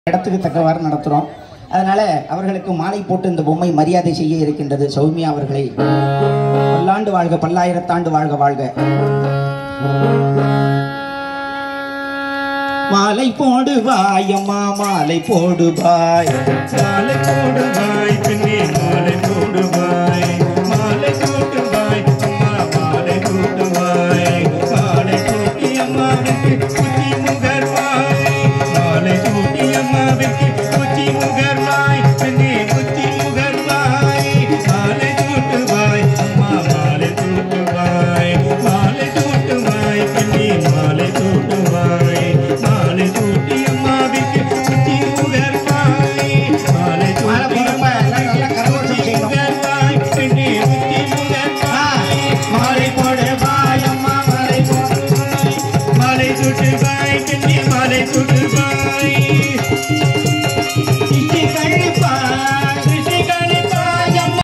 இடத்துக்கு தக்கவாறு நடத்துகிறோம் அதனால அவர்களுக்கு மாலை போட்டு இந்த பொம்மை மரியாதை செய்ய இருக்கின்றது சௌமியா அவர்களை பல்லாண்டு வாழ்க பல்லாயிரத்தாண்டு வாழ்க வாழ்க மாலை போடு வாய் அம்மா மாலை போடு பாய் மாலை போடு வாய் பின்னே